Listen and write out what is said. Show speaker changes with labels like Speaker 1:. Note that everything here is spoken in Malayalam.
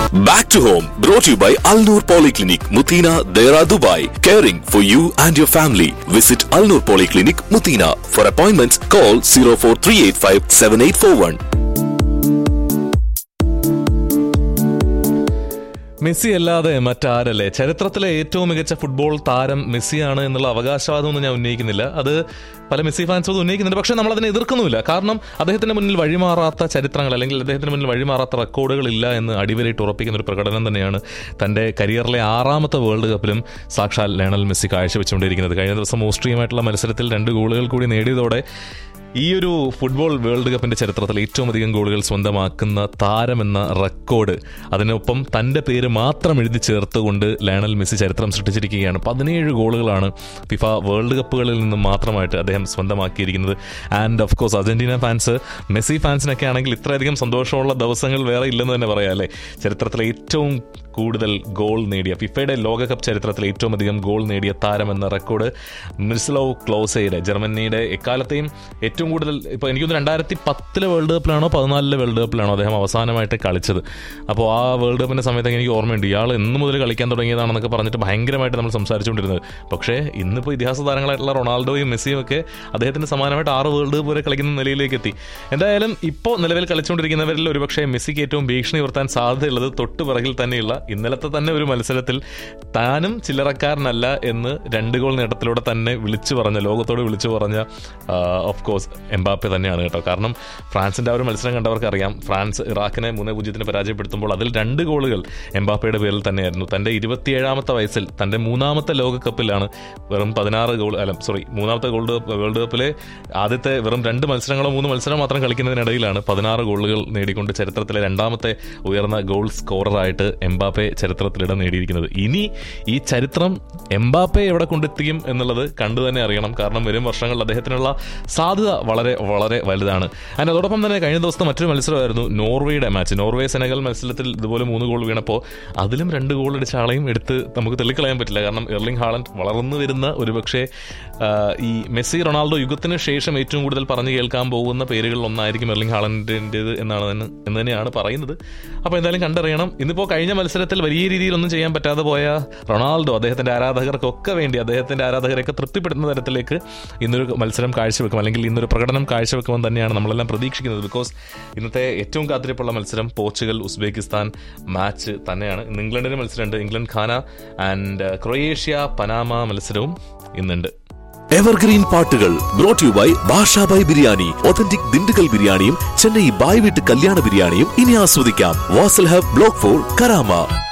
Speaker 1: Back to home, brought to you by Al Noor Polyclinic, Mutina, Dera, Dubai. Caring for you and your family. Visit Al Noor Polyclinic, Mutina. For appointments, call 04385 7841.
Speaker 2: Messi അല്ലാതെ മറ്റാരല്ലേ ചരിത്രത്തിലെ ഏറ്റവും മികച്ച ഫുട്ബോൾ താരം മെസ്സിയാണ് എന്നുള്ള അവകാശവാദമൊന്നും ഞാൻ ഉന്നയിക്കുന്നില്ല അത് പല മെസ്സി ഫാൻസും അത് ഉന്നയിക്കുന്നുണ്ട് പക്ഷേ നമ്മൾ അതിനെ എതിർക്കുന്നുമില്ല കാരണം അദ്ദേഹത്തിന്റെ മുന്നിൽ വഴിമാറാത്ത ചരിത്രങ്ങൾ അല്ലെങ്കിൽ അദ്ദേഹത്തിന് മുന്നിൽ വഴിമാറാത്ത റെക്കോർഡുകൾ ഇല്ല എന്ന് അടിവരയിട്ട് ഉറപ്പിക്കുന്ന ഒരു പ്രകടനം തന്നെയാണ് തന്റെ കരിയറിലെ ആറാമത്തെ വേൾഡ് കപ്പിലും സാക്ഷാൽ ലയണൽ മെസ്സി കാഴ്ചവെച്ചുകൊണ്ടിരിക്കുന്നത് കഴിഞ്ഞ ദിവസം ഓസ്ട്രിയയുമായിട്ടുള്ള മത്സരത്തിൽ രണ്ട് ഗോളുകൾ കൂടി നേടിയതോടെ ഈ ഒരു ഫുട്ബോൾ വേൾഡ് കപ്പിന്റെ ചരിത്രത്തിൽ ഏറ്റവും അധികം ഗോളുകൾ സ്വന്തമാക്കുന്ന താരമെന്ന റെക്കോർഡ് അതിനൊപ്പം തന്റെ പേര് മാത്രം എഴുതി ചേർത്തുകൊണ്ട് ലയണൽ മെസ്സി ചരിത്രം സൃഷ്ടിച്ചിരിക്കുകയാണ് പതിനേഴ് ഗോളുകളാണ് ഫിഫ വേൾഡ് കപ്പുകളിൽ നിന്നും മാത്രമായിട്ട് അദ്ദേഹം സ്വന്തമാക്കിയിരിക്കുന്നത് and of course Argentina fans Messi ഫാൻസിനൊക്കെ ആണെങ്കിൽ ഇത്രയധികം സന്തോഷമുള്ള ദിവസങ്ങൾ വേറെ ഇല്ലെന്ന് തന്നെ പറയാം അല്ലേ ചരിത്രത്തിലെ ഏറ്റവും കൂടുതൽ ഗോൾ നേടിയ ഫിഫയുടെ ലോകകപ്പ് ചരിത്രത്തിൽ ഏറ്റവും അധികം ഗോൾ നേടിയ താരമെന്ന റെക്കോർഡ് മിർസ്ലോ ക്ലോസയുടെ ജർമ്മനിയുടെ എക്കാലത്തെയും ഏറ്റവും കൂടുതൽ ഇപ്പോൾ എനിക്കൊന്ന് രണ്ടായിരത്തി പത്തിലെ വേൾഡ് കപ്പിലാണോ പതിനാലിലെ വേൾഡ് കപ്പിലാണോ അദ്ദേഹം അവസാനമായിട്ട് കളിച്ചത് അപ്പോൾ ആ വേൾഡ് കപ്പിൻ്റെ സമയത്ത് എനിക്ക് ഓർമ്മയുണ്ട് ഇയാൾ എന്ന് മുതൽ കളിക്കാൻ തുടങ്ങിയതാണെന്നൊക്കെ പറഞ്ഞിട്ട് ഭയങ്കരമായിട്ട് നമ്മൾ സംസാരിച്ചുകൊണ്ടിരുന്നത് പക്ഷേ ഇന്നിപ്പോൾ ഇതിഹാസ താരങ്ങളായിട്ടുള്ള റൊണാൾഡോയും മെസ്സിയും ഒക്കെ അദ്ദേഹത്തിന് സമാനമായിട്ട് ആറ് വേൾഡ് കപ്പ് വരെ കളിക്കുന്ന നിലയിലേക്ക് എത്തി എന്തായാലും ഇപ്പോൾ നിലവിൽ കളിച്ചുകൊണ്ടിരിക്കുന്നവരിൽ ഒരുപക്ഷെ മെസ്സിക്ക് ഏറ്റവും ഭീഷണി ഉയർത്താൻ സാധ്യതയുള്ളത് തൊട്ട് പിറകിൽ തന്നെയുള്ള ഇന്നലത്തെ തന്നെ ഒരു മത്സരത്തിൽ താനും ചില്ലറക്കാരനല്ല എന്ന് രണ്ട് ഗോൾ നേട്ടത്തിലൂടെ തന്നെ വിളിച്ചു പറഞ്ഞ ലോകത്തോട് വിളിച്ചു പറഞ്ഞ ഓഫ് കോഴ്സ് എംബാപ്പെ തന്നെയാണ് കേട്ടോ കാരണം ഫ്രാൻസിന്റെ ആ ഒരു മത്സരം കണ്ടവർക്ക് അറിയാം ഫ്രാൻസ് ഇറാഖിനെ മൂന്ന് പൂജ്യത്തിന് പരാജയപ്പെടുത്തുമ്പോൾ അതിൽ രണ്ട് ഗോളുകൾ എംബാപ്പയുടെ പേരിൽ തന്നെയായിരുന്നു തന്റെ ഇരുപത്തിയേഴാമത്തെ വയസ്സിൽ തന്റെ മൂന്നാമത്തെ ലോകകപ്പിലാണ് വെറും പതിനാറ് ഗോൾ അല്ല സോറി മൂന്നാമത്തെ ഗോൾഡ് വേൾഡ് കപ്പിലെ ആദ്യത്തെ വെറും രണ്ട് മത്സരങ്ങളോ മൂന്ന് മത്സരം മാത്രം കളിക്കുന്നതിനിടയിലാണ് പതിനാറ് ഗോളുകൾ നേടിക്കൊണ്ട് ചരിത്രത്തിലെ രണ്ടാമത്തെ ഉയർന്ന ഗോൾ സ്കോററായിട്ട് എംബാപ്പെ ചരിത്രത്തിൽ ഇടം നേടിയിരിക്കുന്നത് ഇനി ഈ ചരിത്രം എംബാപ്പെ എവിടെ കൊണ്ടെത്തിക്കും എന്നുള്ളത് കണ്ടു തന്നെ അറിയണം കാരണം വരും വർഷങ്ങളിൽ അദ്ദേഹത്തിനുള്ള സാധ്യത വളരെ വളരെ വലുതാണ് അതിന് അതോടൊപ്പം തന്നെ കഴിഞ്ഞ ദിവസത്തെ മറ്റൊരു മത്സരമായിരുന്നു നോർവേയുടെ മാച്ച് നോർവേ സെനഗൽ മത്സരത്തിൽ ഇതുപോലെ മൂന്ന് ഗോൾ വീണപ്പോൾ അതിലും രണ്ട് ഗോൾ അടിച്ച ആളെയും എടുത്ത് നമുക്ക് തെളിക്കളയാൻ പറ്റില്ല കാരണം എർലിംഗ് ഹാളൻഡ് വളർന്നു വരുന്ന ഒരുപക്ഷെ ആ, ഈ മെസ്സി റൊണാൾഡോ യുഗത്തിന് ശേഷം ഏറ്റവും കൂടുതൽ പറഞ്ഞു കേൾക്കാൻ പോകുന്ന പേരുകളിൽ ഒന്നായിരിക്കും എർലിംഗ് ഹാളൻഡിൻ്റെത് എന്നാണ് തന്നെ- എന്ന് തന്നെയാണ് പറയുന്നത് അപ്പോൾ എന്തായാലും കണ്ടറിയണം ഇന്നിപ്പോൾ കഴിഞ്ഞ മത്സരത്തിൽ വലിയ രീതിയിലൊന്നും ചെയ്യാൻ പറ്റാതെ പോയ റൊണാൾഡോ അദ്ദേഹത്തിന്റെ ആരാധകർക്കൊക്കെ വേണ്ടി അദ്ദേഹത്തിന്റെ ആരാധകരെയൊക്കെ തൃപ്തിപ്പെടുന്ന തരത്തിലേക്ക് ഇന്നൊരു മത്സരം കാഴ്ചവെക്കും അല്ലെങ്കിൽ ഇന്നൊരു പ്രകടനം കാഴ്ചവെക്കുമെന്ന് തന്നെയാണ് നമ്മളെല്ലാം പ്രതീക്ഷിക്കുന്നത് ബിക്കോസ് ഇന്നത്തെ ഏറ്റവും കാത്തിരിപ്പുള്ള മത്സരം പോർച്ചുഗൽ ഉസ്ബെക്കിസ്ഥാൻ മാച്ച് തന്നെയാണ് ഇന്ന് ഇംഗ്ലണ്ടിന് മത്സരമുണ്ട് ഇംഗ്ലണ്ട് ഖാന ആൻഡ് ക്രൊയേഷ്യ പനാമ മത്സരവും ഇന്നുണ്ട്
Speaker 1: എവർഗ്രീൻ പാട്ടുകൾ brought you by Bashabhai biryani authentic Dindigul ബിരിയാണിയും ചെന്നൈ ബായ് വീട്ട് കല്യാണ ബിരിയാണിയും ഇനി ആസ്വദിക്കാം Vasal hub block four Karama